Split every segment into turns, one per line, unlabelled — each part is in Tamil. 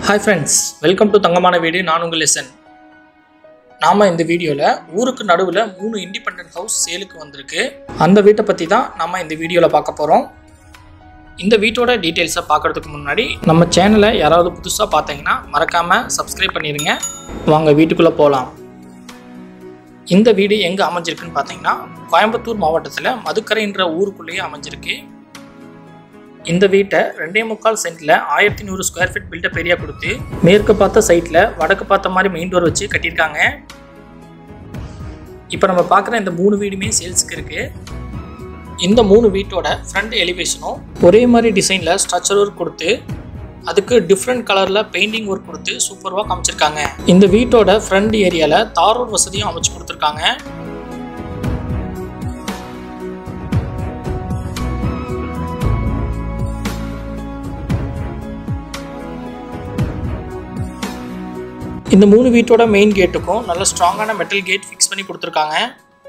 ஹாய் ஃப்ரெண்ட்ஸ் வெல்கம் டு தங்கமான வீடு நான் உங்கள் லெசன் நாம் இந்த வீடியோவில் ஊருக்கு நடுவில் மூணு இண்டிபெண்ட் ஹவுஸ் சேலுக்கு வந்திருக்கு அந்த வீட்டை பற்றி தான் நம்ம இந்த வீடியோவில் பார்க்க போகிறோம் இந்த வீட்டோட டீட்டெயில்ஸை பார்க்குறதுக்கு முன்னாடி நம்ம சேனலை யாராவது புதுசாக பார்த்தீங்கன்னா மறக்காமல் சப்ஸ்கிரைப் பண்ணிடுங்க வாங்க வீட்டுக்குள்ளே போகலாம் இந்த வீடு எங்கே அமைஞ்சிருக்குன்னு பார்த்தீங்கன்னா கோயம்புத்தூர் மாவட்டத்தில் மதுக்கரைன்ற ஊருக்குள்ளேயே அமைஞ்சிருக்கு இந்த வீட்டை ரெண்டே முக்கால் சென்ட்ல ஆயிரத்தி நூறு ஸ்கொயர் ஃபீட் பில்டப் ஏரியா கொடுத்து மேற்கு பார்த்த சைட்ல வடக்கு பார்த்த மாதிரி மெயின் டோர் வச்சு கட்டியிருக்காங்க இப்போ நம்ம பார்க்குற இந்த மூணு வீடுமே சேல்ஸுக்கு இருக்கு இந்த மூணு வீட்டோட ஃப்ரண்ட் எலிவேஷனும் ஒரே மாதிரி டிசைனில் ஸ்ட்ரக்சர் ஒர்க் கொடுத்து அதுக்கு டிஃப்ரெண்ட் கலரில் பெயிண்டிங் ஒர்க் கொடுத்து சூப்பர்வாக காமிச்சிருக்காங்க இந்த வீட்டோட ஃப்ரண்ட் ஏரியாவில் தார் ரோட் வசதியும் அமைச்சு கொடுத்துருக்காங்க இந்த மூணு வீட்டோட மெயின் கேட்டுக்கும் நல்ல ஸ்ட்ராங்கான மெட்டல் கேட் ஃபிக்ஸ் பண்ணி கொடுத்துருக்காங்க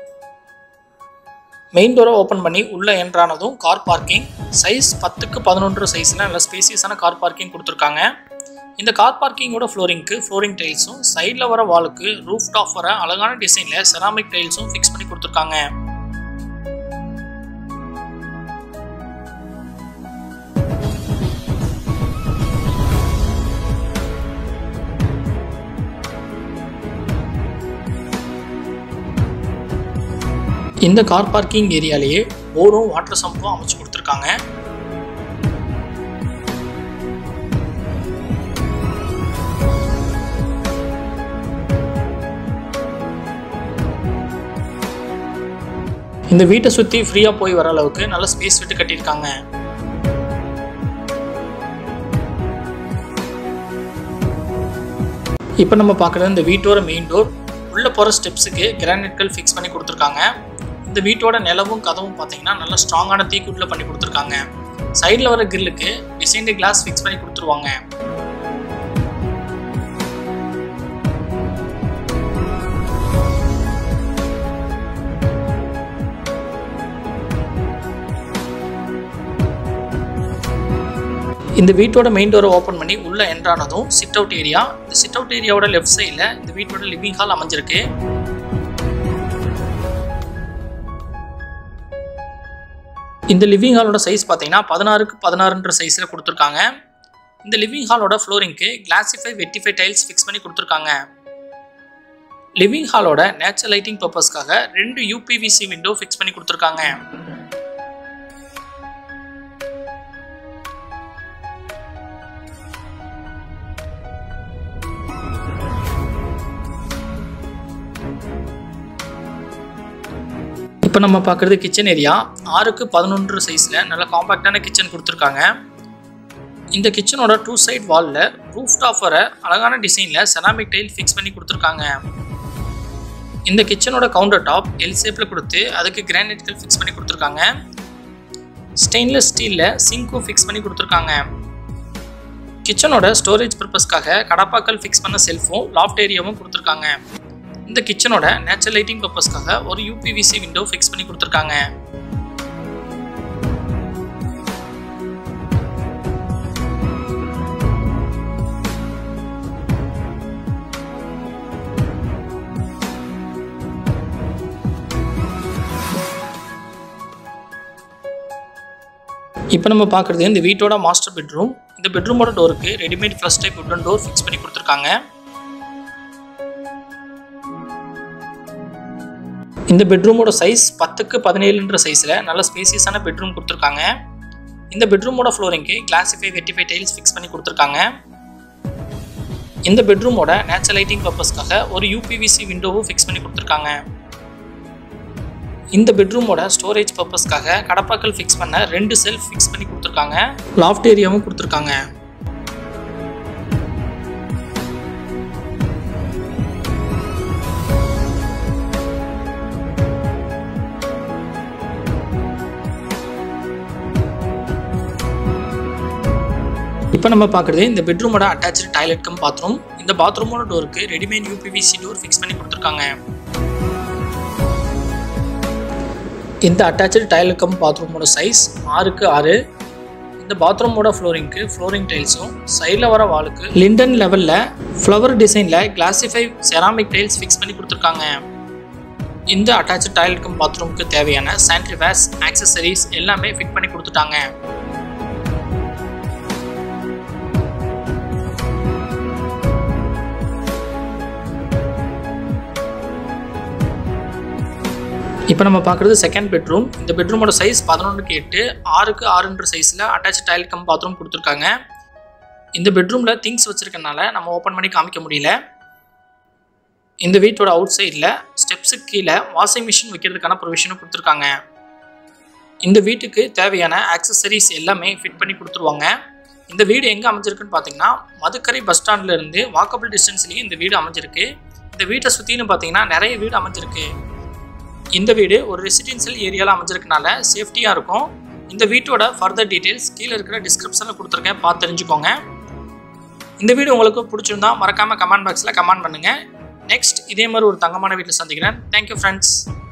மெயின் டோரை ஓப்பன் பண்ணி உள்ளே என்ட்ரானதும் கார் பார்க்கிங் சைஸ் பத்துக்கு பதினொன்று சைஸில் நல்ல ஸ்பேசியஸான கார் பார்க்கிங் கொடுத்துருக்காங்க இந்த கார் பார்க்கிங்கோட ஃப்ளோரிங்க்கு ஃப்ளோரிங் டைல்ஸும் சைடில் வர வாலுக்கு ரூஃப் டாப் வர அழகான டிசைனில் செராமிக் டைல்ஸும் ஃபிக்ஸ் பண்ணி கொடுத்துருக்காங்க இந்த கார் பார்க்கிங் ஏரியாலேயே போரும் வாட்டர் சம்பும் அமைச்சு கொடுத்துருக்காங்க இந்த வீட்டை சுற்றி ஃப்ரீயாக போய் வர அளவுக்கு நல்ல ஸ்பேஸ் விட்டு கட்டியிருக்காங்க இப்போ நம்ம பார்க்குறது இந்த வீட்டோட மெயின் டோர் உள்ளே போகிற ஸ்டெப்ஸுக்கு கிரானைட்கள் ஃபிக்ஸ் பண்ணி கொடுத்துருக்காங்க இந்த வீட்டோட நிலவும் கதவும் பார்த்தீங்கன்னா நல்ல ஸ்ட்ராங்கான தீக்குட்டில் பண்ணி கொடுத்துருக்காங்க சைடில் வர கிரில்லுக்கு டிசைன்டு கிளாஸ் ஃபிக்ஸ் பண்ணி கொடுத்துருவாங்க இந்த வீட்டோட மெயின் டோரை ஓப்பன் பண்ணி உள்ளே என்ட்ரானதும் சிட் அவுட் ஏரியா இந்த சிட் அவுட் ஏரியாவோட லெஃப்ட் சைடில் இந்த வீட்டோட லிவிங் ஹால் அமைஞ்சிருக்கு இந்த லிவிங் ஹாலோட சைஸ் பார்த்தீங்கன்னா பதினாறுக்கு பதினாறுன்ற சைஸில் கொடுத்துருக்காங்க இந்த லிவிங் ஹாலோட ஃப்ளோரிங்க்கு கிளாசிஃபை வெட்டிஃபை டைல்ஸ் ஃபிக்ஸ் பண்ணி கொடுத்துருக்காங்க லிவிங் ஹாலோட நேச்சுரல் லைட்டிங் பர்பஸ்க்காக ரெண்டு யூபிவிசி விண்டோ ஃபிக்ஸ் பண்ணி கொடுத்துருக்காங்க இப்போ நம்ம பார்க்குறது கிச்சன் ஏரியா ஆறுக்கு பதினொன்று சைஸில் நல்ல காம்பாக்டான கிச்சன் கொடுத்துருக்காங்க இந்த கிச்சனோட டூ சைட் வாலில் ரூஃப் டாப் வர அழகான டிசைனில் செராமிக் டைல் ஃபிக்ஸ் பண்ணி கொடுத்துருக்காங்க இந்த கிச்சனோட கவுண்டர் டாப் எல் ஷேப்பில் கொடுத்து அதுக்கு கிரானைட்கள் ஃபிக்ஸ் பண்ணி கொடுத்துருக்காங்க ஸ்டெயின்லெஸ் ஸ்டீலில் சிங்க்கும் ஃபிக்ஸ் பண்ணி கொடுத்துருக்காங்க கிச்சனோட ஸ்டோரேஜ் பர்பஸ்க்காக கடப்பாக்கள் ஃபிக்ஸ் பண்ண செல்ஃபும் லாஃப்ட் ஏரியாவும் கொடுத்துருக்காங்க இந்த கிச்சனோட நேச்சுரல் லைட்டிங் பர்பஸ்க்காக ஒரு யூபிவிசி விண்டோ ஃபிக்ஸ் பண்ணி கொடுத்துருக்காங்க இப்போ நம்ம பார்க்குறது இந்த வீட்டோட மாஸ்டர் பெட்ரூம் இந்த பெட்ரூமோட டோருக்கு readymade flush type wooden door fix பண்ணி கொடுத்துருக்காங்க இந்த பெட்ரூமோட சைஸ் பத்துக்கு பதினேழுன்ற சைஸில் நல்ல ஸ்பேசியஸான பெட்ரூம் கொடுத்துருக்காங்க இந்த பெட்ரூமோட ஃப்ளோரிங்க்கு கிளாசிஃபை வெட்டிஃபை டைல்ஸ் ஃபிக்ஸ் பண்ணி கொடுத்துருக்காங்க இந்த பெட்ரூமோட நேச்சுரல் லைட்டிங் பர்பஸ்க்காக ஒரு யூபிவிசி விண்டோவும் ஃபிக்ஸ் பண்ணி கொடுத்துருக்காங்க இந்த பெட்ரூமோட ஸ்டோரேஜ் பர்பஸ்க்காக கடப்பாக்கள் ஃபிக்ஸ் பண்ண ரெண்டு செல்ஃப் ஃபிக்ஸ் பண்ணி கொடுத்துருக்காங்க லாஃப்ட் ஏரியாவும் கொடுத்துருக்காங்க இப்போ நம்ம பார்க்குறது இந்த பெட்ரூமோட அட்டாச்சு டாய்லெட் கம் பாத்ரூம் இந்த பாத்ரூமோட டோருக்கு ரெடிமேட் யூபிவிசி டோர் ஃபிக்ஸ் பண்ணி கொடுத்துருக்காங்க இந்த அட்டாச்சு டைல் கம் பாத்ரூமோட சைஸ் ஆறுக்கு ஆறு இந்த பாத்ரூமோட ஃப்ளோரிங்க்கு ஃப்ளோரிங் டைல்ஸும் சைடில் வர வாலுக்கு லிண்டன் லெவலில் ஃப்ளவர் டிசைனில் கிளாசிஃபை செராமிக் டைல்ஸ் ஃபிக்ஸ் பண்ணி கொடுத்துருக்காங்க இந்த அட்டாச் டாய்லெட் கம் பாத்ரூமுக்கு தேவையான சானிட்டரி வேர்ஸ் ஆக்சசரிஸ் எல்லாமே ஃபிட் பண்ணி கொடுத்துட்டாங்க இப்போ நம்ம பார்க்குறது செகண்ட் பெட்ரூம் இந்த பெட்ரூமோட சைஸ் பதினொன்றுக்கு எட்டு ஆறுக்கு ஆறுன்ற சைஸில் அட்டாச் டாய்லெட் கம் பாத்ரூம் கொடுத்துருக்காங்க இந்த பெட்ரூமில் திங்ஸ் வச்சுருக்கனால நம்ம ஓப்பன் பண்ணி காமிக்க முடியல இந்த வீட்டோட அவுட் சைடில் ஸ்டெப்ஸுக்கு கீழே வாஷிங் மிஷின் வைக்கிறதுக்கான ப்ரொவிஷனும் கொடுத்துருக்காங்க இந்த வீட்டுக்கு தேவையான ஆக்சசரிஸ் எல்லாமே ஃபிட் பண்ணி கொடுத்துருவாங்க இந்த வீடு எங்கே அமைஞ்சிருக்குன்னு பார்த்தீங்கன்னா மதுக்கரை பஸ் ஸ்டாண்ட்லேருந்து வாக்கபிள் டிஸ்டன்ஸ்லேயே இந்த வீடு அமைஞ்சிருக்கு இந்த வீட்டை சுற்றின்னு பார்த்தீங்கன்னா நிறைய வீடு அமைஞ்சிருக்கு இந்த வீடு ஒரு ரெசிடென்சியல் ஏரியாவில் அமைஞ்சிருக்கனால சேஃப்டியாக இருக்கும் இந்த வீட்டோட ஃபர்தர் டீட்டெயில்ஸ் கீழே இருக்கிற டிஸ்கிரிப்ஷனில் கொடுத்துருக்கேன் பார்த்து தெரிஞ்சுக்கோங்க இந்த வீடு உங்களுக்கு பிடிச்சிருந்தா மறக்காமல் கமெண்ட் பாக்ஸில் கமெண்ட் பண்ணுங்கள் நெக்ஸ்ட் இதே மாதிரி ஒரு தங்கமான வீட்டில் சந்திக்கிறேன் தேங்க்யூ ஃப்ரெண்ட்ஸ்